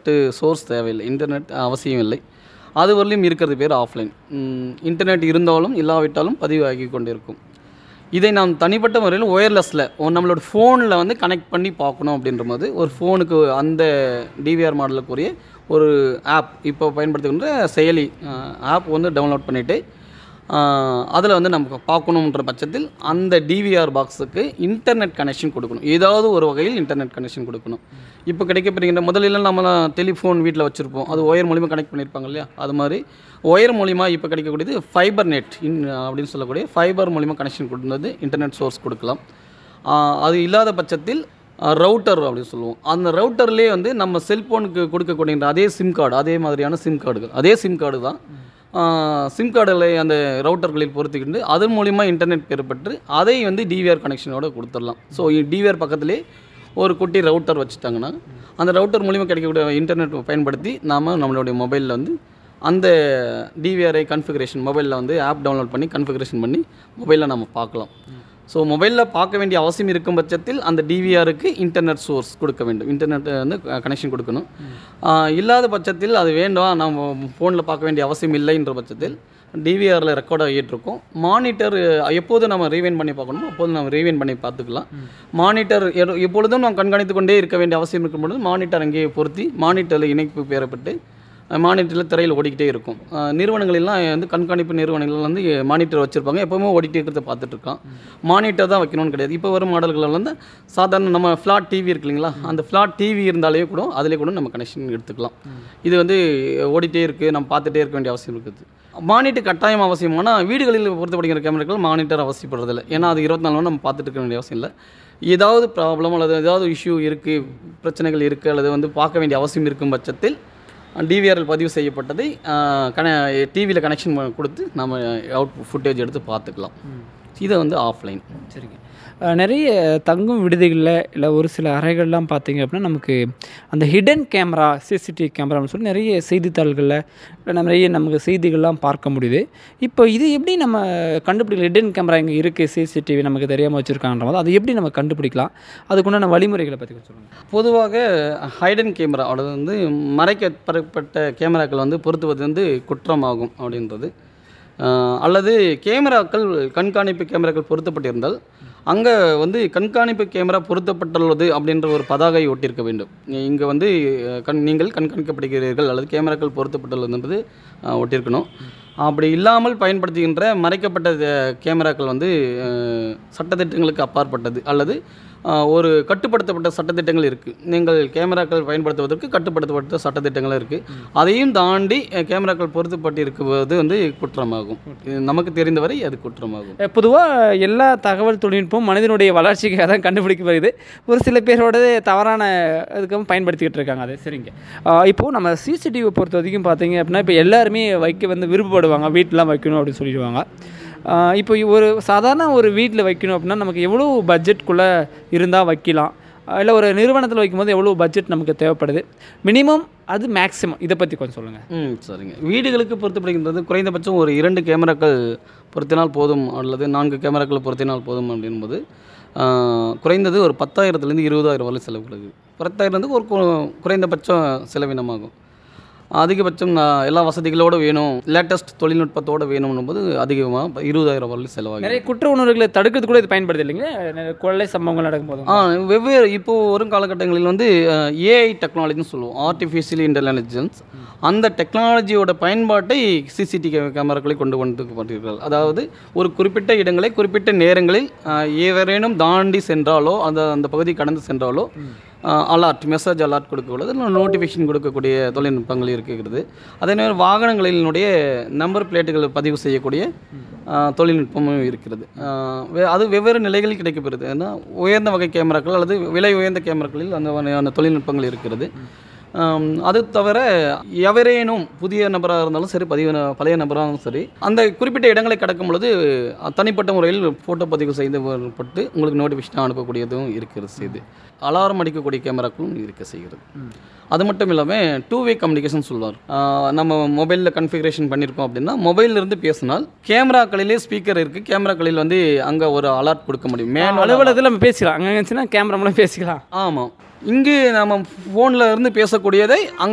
internet source தேவையில்லை internet அவசியம் இல்லை அது வரலையும் இருக்கிறது பேர் ஆஃப்லைன் இன்டர்நெட் இருந்தாலும் இல்லாவிட்டாலும் பதிவாகி கொண்டிருக்கும் இதை நாம் தனிப்பட்ட முறையில் ஒயர்லெஸில் நம்மளோட ஃபோனில் வந்து கனெக்ட் பண்ணி பார்க்கணும் அப்படின்ற போது ஒரு ஃபோனுக்கு அந்த டிவிஆர் மாடலுக்குரிய ஒரு ஆப் இப்போ பயன்படுத்துகின்ற செயலி ஆப் வந்து டவுன்லோட் பண்ணிவிட்டு அதில் வந்து நம்ம பார்க்கணுன்ற பட்சத்தில் அந்த டிவிஆர் பாக்ஸுக்கு இன்டர்நெட் கனெக்ஷன் கொடுக்கணும் ஏதாவது ஒரு வகையில் இன்டர்நெட் கனெக்ஷன் கொடுக்கணும் இப்போ கிடைக்கப்படுகின்ற முதலில் நம்ம டெலிஃபோன் வீட்டில் வச்சுருப்போம் அது ஒயர் மூலிமா கனெக்ட் பண்ணியிருப்பாங்க இல்லையா அது மாதிரி ஒயர் மூலிமா இப்போ கிடைக்கக்கூடியது ஃபைபர் நெட் இன் அப்படின்னு சொல்லக்கூடிய ஃபைபர் மூலிமா கனெக்ஷன் கொடுத்தது இன்டர்நெட் சோர்ஸ் கொடுக்கலாம் ஆஹ் அது இல்லாத பட்சத்தில் ரவுட்டர் அப்படின்னு சொல்லுவோம் அந்த ரவுட்டர்லேயே வந்து நம்ம செல்ஃபோனுக்கு கொடுக்கக்கூடிய அதே சிம் கார்டு அதே மாதிரியான சிம் கார்டுகள் அதே சிம் கார்டு தான் சிம் கார்டுகளை அந்த ரவுட்டர்களில் பொருத்திக்கிட்டு அதன் மூலிமா இன்டர்நெட் பெறப்பட்டு அதை வந்து டிவிஆர் கனெக்ஷனோட கொடுத்துடலாம் ஸோ டிவிஆர் பக்கத்திலே ஒரு குட்டி ரவுட்டர் வச்சுட்டாங்கன்னா அந்த ரவுட்டர் மூலிமா கிடைக்கக்கூடிய இன்டர்நெட் பயன்படுத்தி நாம் நம்மளுடைய மொபைலில் வந்து அந்த டிவிஆர்ஐ கன்ஃபிகரேஷன் மொபைலில் வந்து ஆப் டவுன்லோட் பண்ணி கன்ஃபிகரேஷன் பண்ணி மொபைலில் நம்ம பார்க்கலாம் ஸோ மொபைலில் பார்க்க வேண்டிய அவசியம் இருக்கும் பட்சத்தில் அந்த டிவிஆருக்கு இன்டர்நெட் சோர்ஸ் கொடுக்க வேண்டும் இன்டர்நெட் வந்து கனெக்ஷன் கொடுக்கணும் ஆஹ் இல்லாத பட்சத்தில் அது வேண்டாம் நம்ம ஃபோனில் பார்க்க வேண்டிய அவசியம் இல்லைன்ற பட்சத்தில் டிவிஆரில் ரெக்கார்ட் ஆகிட்டு இருக்கும் மானிட்டர் எப்போது நம்ம ரீவைன் பண்ணி பார்க்கணுமோ அப்போது நம்ம ரீவைன் பண்ணி பார்த்துக்கலாம் மானிட்டர் எப்பொழுதும் நாம் கண்காணித்து கொண்டே இருக்க வேண்டிய அவசியம் இருக்கும் பொழுது மானிட்டர் அங்கேயே பொருத்தி மானிட்டரில் இணைப்பு பெறப்பட்டு மானிட்டரில் திரையில் ஓடிக்கிட்டே இருக்கும் அஹ் நிறுவனங்களெல்லாம் வந்து கண்காணிப்பு நிறுவனங்கள் வந்து மானிட்டர் வச்சுருப்பாங்க எப்போவுமே ஓடிட்டே இருக்கிறத பார்த்துட்டு இருக்கான் மானிட்டர் தான் வைக்கணும்னு கிடையாது இப்போ வரும் மாடல்கள் வந்து சாதாரண நம்ம ஃப்ளாட் டிவி இருக்கு இல்லைங்களா அந்த ஃப்ளாட் டிவி இருந்தாலே கூட அதிலே கூட நம்ம கனெக்ஷன் எடுத்துக்கலாம் இது வந்து ஓடிட்டே இருக்குது நம்ம பார்த்துட்டே இருக்க வேண்டிய அவசியம் இருக்குது மானிட்டர் கட்டாயம் அவசியமான வீடுகளில் பொருத்தப்படுகிற கேமராக்கள் மானிட்டர் அவசியப்படுறதில்ல ஏன்னா அது இருபத்தி நாலு மணி நம்ம பார்த்துட்டு இருக்க வேண்டிய அவசியம் இல்லை ஏதாவது ப்ராப்ளம் அல்லது ஏதாவது இஷ்யூ இருக்குது பிரச்சனைகள் இருக்குது அல்லது வந்து பார்க்க வேண்டிய அவசியம் இருக்கும் பட்சத்தில் டிவிஆரில் பதிவு செய்யப்பட்டதை ஆஹ், கன டிவியில் கனெக்ஷன் கொடுத்து நம்ம அவுட் ஃபுட்டேஜ் எடுத்து பார்த்துக்கலாம் இதை வந்து ஆஃப்லைன் சரிங்க அஹ் நிறைய தங்கும் விடுதிகளில் இல்லை ஒரு சில அறைகள்லாம் பார்த்தீங்க அப்படின்னா நமக்கு அந்த ஹிடன் கேமரா சிசிடிவி கேமரான்னு சொல்லி நிறைய செய்தித்தாள்களில் இல்லை நிறைய நமக்கு செய்திகள்லாம் பார்க்க முடியுது இப்போ இது எப்படி நம்ம கண்டுபிடிக்கலாம் ஹிடன் கேமரா இங்கே இருக்குது சிசிடிவி நமக்கு தெரியாமல் வச்சுருக்காங்கன்ற போது அது எப்படி நம்ம கண்டுபிடிக்கலாம் அதுக்குண்டான வழிமுறைகளை பற்றி கொஞ்சம் சொல்லுங்கள் பொதுவாக ஹைடன் கேமரா அல்லது வந்து மறைக்கப்பட்ட கேமராக்கள் வந்து பொருத்துவது வந்து குற்றமாகும் அப்படின்றது ஆஹ், அல்லது கேமராக்கள் கண்காணிப்பு கேமராக்கள் பொருத்தப்பட்டிருந்தால் அங்கே வந்து கண்காணிப்பு கேமரா பொருத்தப்பட்டுள்ளது அப்படின்ற ஒரு பதாகை ஒட்டியிருக்க வேண்டும் இங்கே வந்து அஹ், கண் நீங்கள் கண்காணிக்கப்படுகிறீர்கள் அல்லது கேமராக்கள் பொருத்தப்பட்டுள்ளது என்பது அஹ், ஒட்டியிருக்கணும் அப்படி இல்லாமல் பயன்படுத்துகின்ற மறைக்கப்பட்ட அஹ், கேமராக்கள் வந்து அஹ், சட்டத்திட்டங்களுக்கு அப்பாற்பட்டது அல்லது அஹ், ஒரு கட்டுப்படுத்தப்பட்ட சட்டத்திட்டங்கள் இருக்குது நீங்கள் கேமராக்கள் பயன்படுத்துவதற்கு கட்டுப்படுத்தப்பட்ட சட்டத்திட்டங்கள் இருக்குது அதையும் தாண்டி அஹ், கேமராக்கள் பொருத்தப்பட்டு இருக்குவது வந்து குற்றமாகும் இது நமக்கு தெரிந்தவரை அது குற்றமாகும் பொதுவாக எல்லா தகவல் தொழில்நுட்பம் மனிதனுடைய வளர்ச்சிக்காக தான் கண்டுபிடிக்கப்படுது ஒரு சில பேரோட தவறான இதுக்கும் பயன்படுத்திக்கிட்டு இருக்காங்க அது சரிங்க ஆஹ் இப்போ நம்ம சிசிடிவி பொறுத்த வரைக்கும் பார்த்தீங்க அப்படின்னா இப்போ எல்லாருமே வைக்க வந்து விருப்பப்படுவாங்க வீட்டிலாம் வைக்கணும் அப்படின்னு சொல்லிடுவாங்க ஆஹ் இப்போ ஒரு சாதாரண ஒரு வீட்டில் வைக்கணும் அப்படின்னா நமக்கு எவ்வளோ பட்ஜெட்குள்ளே இருந்தால் வைக்கலாம் இல்லை ஒரு நிறுவனத்தில் வைக்கும்போது எவ்வளோ பட்ஜெட் நமக்கு தேவைப்படுது மினிமம் அது மேக்ஸிமம் இதை பற்றி கொஞ்சம் சொல்லுங்கள் ம் சரிங்க வீடுகளுக்கு பொருத்தப்படுகின்றது குறைந்தபட்சம் ஒரு இரண்டு கேமராக்கள் பொருத்தினால் போதும் அல்லது நான்கு கேமராக்கள் பொருத்தினால் போதும் அப்படின்போது ஆஹ், குறைந்தது ஒரு பத்தாயிரத்துலேருந்து இருபதாயிரம் வரை செலவுகளுக்கு பத்தாயிரம் வந்து ஒரு கு- குறைந்தபட்சம் செலவினமாகும் அதிகபட்சம் நான் எல்லா வசதிகளோடு வேணும் லேட்டஸ்ட் தொழில்நுட்பத்தோடு வேணும்னும் போது அதிகமாக இருபதாயிரம் வரை செலவாகும் நிறைய குற்ற உணர்வுகளை தடுக்கிறது கூட இது பயன்படுது இல்லைங்க நிறைய கொள்ளை சம்பவங்கள் நடக்கும்போது ஆ வெவ்வேறு இப்போ வரும் காலகட்டங்களில் வந்து ஏஐ டெக்னாலஜின்னு சொல்லுவோம் ஆர்டிஃபிஷியல் இன்டெலிஜென்ஸ் அந்த டெக்னாலஜியோட பயன்பாட்டை சிசிடி கேமராக்களை கொண்டு வந்து பட்டிருக்கிறார்கள் அதாவது ஒரு குறிப்பிட்ட இடங்களை குறிப்பிட்ட நேரங்களில் ஆ, ஏவரேனும் தாண்டி சென்றாலோ அந்த அந்த பகுதி கடந்து சென்றாலோ அலர்ட் மெசேஜ் அலர்ட் கொடுக்கக்கூடாது நோட்டிஃபிகேஷன் கொடுக்கக்கூடிய தொழில்நுட்பங்கள் இருக்கிறது அதே நேரம் வாகனங்களினுடைய நம்பர் பிளேட்டுகள் பதிவு செய்யக்கூடிய ஆ, தொழில்நுட்பமும் இருக்கிறது ஆ, வே- அது வெவ்வேறு நிலைகளில் கிடைக்கப்பெறுது ஏன்னா உயர்ந்த வகை கேமராக்கள் அல்லது விலை உயர்ந்த கேமராக்களில் அந்த வகையான தொழில்நுட்பங்கள் இருக்கிறது ஆம், அது தவிர எவரேனும் புதிய நபராக இருந்தாலும் சரி பதிவு ந- பழைய நபராக இருந்தாலும் சரி அந்த குறிப்பிட்ட இடங்களை கடக்கும் பொழுது அ, தனிப்பட்ட முறையில் ஃபோட்டோ பதிவு செய்து பட்டு உங்களுக்கு நோட்டிஃபிகேஷன் அனுப்பக்கூடியதும் இருக்கிறது செய்து அலாரம் அடிக்கக்கூடிய கேமராக்களும் இருக்க செய்கிறது அது மட்டும் இல்லாமல் டூ வே கம்யூனிகேஷன் சொல்லுவார் ஆ, நம்ம மொபைலில் கன்ஃபிகரேஷன் பண்ணியிருக்கோம் அப்படின்னா மொபைல்ல இருந்து பேசினால் கேமராக்களிலே ஸ்பீக்கர் இருக்குது கேமராக்களில் வந்து அங்கே ஒரு அலர்ட் கொடுக்க முடியும் மேனுவல் அலுவலகத்தில் நம்ம பேசிக்கலாம் அங்கே இருந்துச்சுன்னா கேமரா மூலம் பேசிக்கலாம் ஆமாம் இங்கு நம்ம ஃபோனில் இருந்து பேசக்கூடியதை அங்கே